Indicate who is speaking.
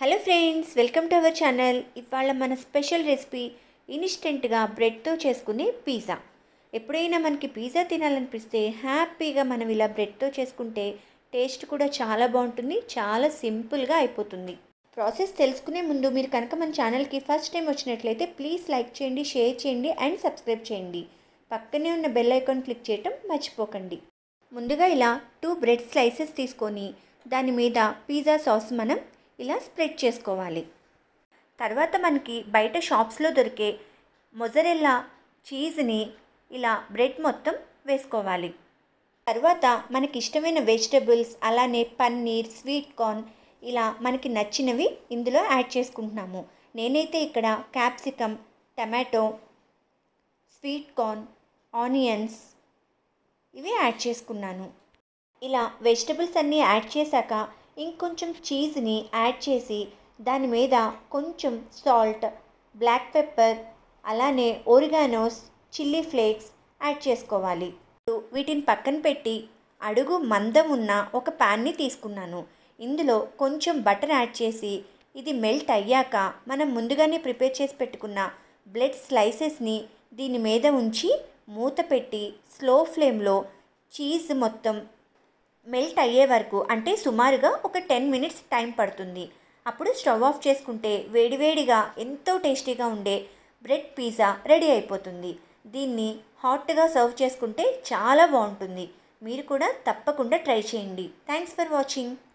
Speaker 1: hello friends welcome to our channel ఇవాళ మన special recipe ఇన్స్టెంట్గా బ్రెడ్తో చేసుకునే పిజ్జా ఎప్పుడైనా మనకి పిజ్జా తినాలనిపిస్తే హ్యాపీగా మనం ఇలా బ్రెడ్తో చేసుకుంటే టేస్ట్ కూడా చాలా బాగుంటుంది చాలా సింపుల్గా అయిపోతుంది ప్రాసెస్ తెలుసుకునే ముందు మీరు కనుక మన ఛానల్కి ఫస్ట్ టైం వచ్చినట్లయితే ప్లీజ్ లైక్ చేయండి షేర్ చేయండి అండ్ సబ్స్క్రైబ్ చేయండి పక్కనే ఉన్న బెల్ ఐకాన్ క్లిక్ చేయటం మర్చిపోకండి ముందుగా ఇలా టూ బ్రెడ్ స్లైసెస్ తీసుకొని దాని మీద పిజ్జా సాస్ మనం ఇలా స్ప్రెడ్ చేసుకోవాలి తర్వాత మనకి బయట షాప్స్లో దొరికే మొజరెల్లా చీజ్ని ఇలా బ్రెడ్ మొత్తం వేసుకోవాలి తర్వాత మనకి ఇష్టమైన వెజిటబుల్స్ అలానే పన్నీర్ స్వీట్ కార్న్ ఇలా మనకి నచ్చినవి ఇందులో యాడ్ చేసుకుంటున్నాము నేనైతే ఇక్కడ capsicum tomato sweet corn onions ఇవి యాడ్ చేసుకున్నాను ఇలా వెజిటబుల్స్ అన్నీ యాడ్ చేశాక ఇంకొంచెం చీజ్ని యాడ్ చేసి దాని మీద కొంచెం సాల్ట్ బ్లాక్ పెప్పర్ అలానే ఓరిగానోస్ చిల్లీ ఫ్లేక్స్ యాడ్ చేసుకోవాలి వీటిని పక్కన పెట్టి అడుగు మందం ఉన్న ఒక ప్యాన్ని తీసుకున్నాను ఇందులో కొంచెం బటర్ యాడ్ చేసి ఇది మెల్ట్ అయ్యాక మనం ముందుగానే ప్రిపేర్ చేసి పెట్టుకున్న బ్లడ్ స్లైసెస్ని దీని మీద ఉంచి మూత పెట్టి స్లో ఫ్లేమ్లో చీజ్ మొత్తం మెల్ట్ అయ్యే వరకు అంటే సుమారుగా ఒక టెన్ మినిట్స్ టైం పడుతుంది అప్పుడు స్టవ్ ఆఫ్ చేసుకుంటే వేడివేడిగా ఎంతో టేస్టీగా ఉండే బ్రెడ్ పిజ్జా రెడీ అయిపోతుంది దీన్ని హాట్గా సర్వ్ చేసుకుంటే చాలా బాగుంటుంది మీరు కూడా తప్పకుండా ట్రై చేయండి థ్యాంక్స్ ఫర్ వాచింగ్